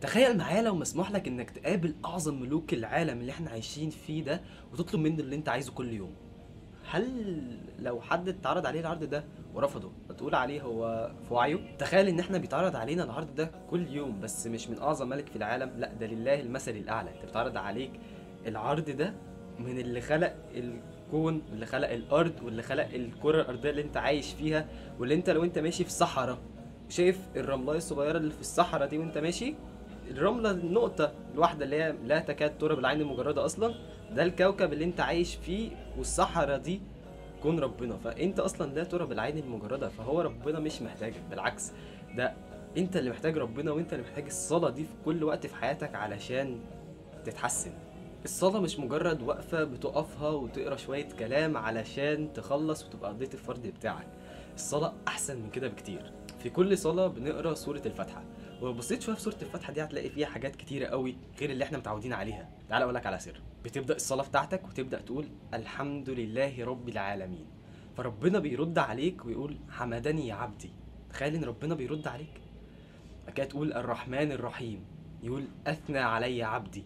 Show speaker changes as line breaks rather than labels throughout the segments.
تخيل معايا لو مسموح لك انك تقابل اعظم ملوك العالم اللي احنا عايشين فيه ده وتطلب منه اللي انت عايزه كل يوم هل لو حد اتعرض عليه العرض ده ورفضه هتقول عليه هو في وعيه تخيل ان احنا بيتعرض علينا العرض ده كل يوم بس مش من اعظم ملك في العالم لا ده لله المثل الاعلى انت بيتعرض عليك العرض ده من اللي خلق الكون واللي خلق الارض واللي خلق الكره الارضيه اللي انت عايش فيها واللي انت لو انت ماشي في الصحراء شايف الرملايه الصغيره اللي في الصحراء دي وانت ماشي الرمله النقطه الواحده اللي هي لا تكاد ترى بالعين المجرده اصلا ده الكوكب اللي انت عايش فيه والصحراء دي كون ربنا فانت اصلا لا ترى بالعين المجرده فهو ربنا مش محتاجك بالعكس ده انت اللي محتاج ربنا وانت اللي محتاج الصلاه دي في كل وقت في حياتك علشان تتحسن الصلاة مش مجرد وقفة بتقفها وتقرا شوية كلام علشان تخلص وتبقى قضيت الفرض بتاعك الصلاة أحسن من كده بكتير في كل صلاة بنقرا سورة الفاتحة ولو بصيت شويه في سوره الفاتحه دي هتلاقي فيها حاجات كتيره قوي غير اللي احنا متعودين عليها تعال اقول لك على سر بتبدا الصلاه بتاعتك وتبدا تقول الحمد لله رب العالمين فربنا بيرد عليك ويقول حمدني يا عبدي تخيل ان ربنا بيرد عليك بعد كده تقول الرحمن الرحيم يقول اثنى علي عبدي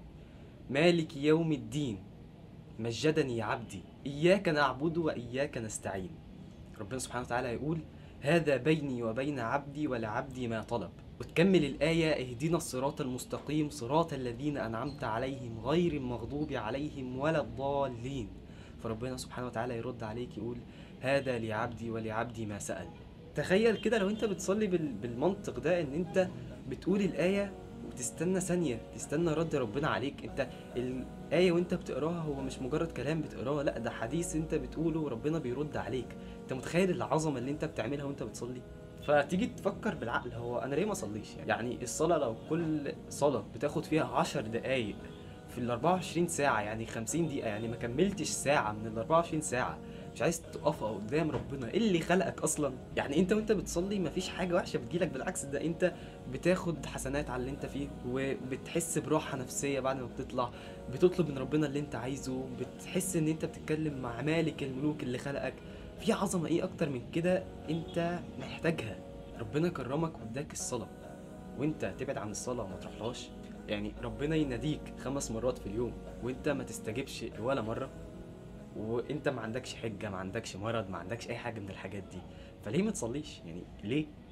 مالك يوم الدين مجدني يا عبدي اياك نعبد واياك نستعين ربنا سبحانه وتعالى يقول هذا بيني وبين عبدي ولعبدي ما طلب وتكمل الآية اهدنا الصراط المستقيم صراط الذين أنعمت عليهم غير المغضوب عليهم ولا الضالين فربنا سبحانه وتعالى يرد عليك يقول هذا لعبدي ولعبدي ما سأل تخيل كده لو انت بتصلي بال- بالمنطق ده ان انت بتقول الآية وتستنى ثانية تستنى رد ربنا عليك انت الآية وانت بتقراها هو مش مجرد كلام بتقراه لا ده حديث انت بتقوله وربنا بيرد عليك انت متخيل العظمة اللي انت بتعملها وانت بتصلي فتيجي تفكر بالعقل هو انا ليه ما اصليش يعني, يعني الصلاه لو كل صلاه بتاخد فيها 10 دقائق في ال 24 ساعه يعني 50 دقيقه يعني ما كملتش ساعه من ال 24 ساعه مش عايز تقفها قدام ربنا ايه اللي خلقك اصلا يعني انت وانت بتصلي مفيش حاجه وحشه بتجيلك بالعكس ده انت بتاخد حسنات على اللي انت فيه وبتحس براحه نفسيه بعد ما بتطلع بتطلب من ربنا اللي انت عايزه بتحس ان انت بتتكلم مع مالك الملوك اللي خلقك في عظمه ايه اكتر من كده انت محتاجها ربنا كرمك واداك الصلاه وانت تبعد عن الصلاه وما تروحلهاش يعني ربنا يناديك خمس مرات في اليوم وانت ما تستجبش ولا مره وانت ما عندكش حجه ما عندكش مرض ما عندكش اي حاجه من الحاجات دي فليه ما تصليش يعني ليه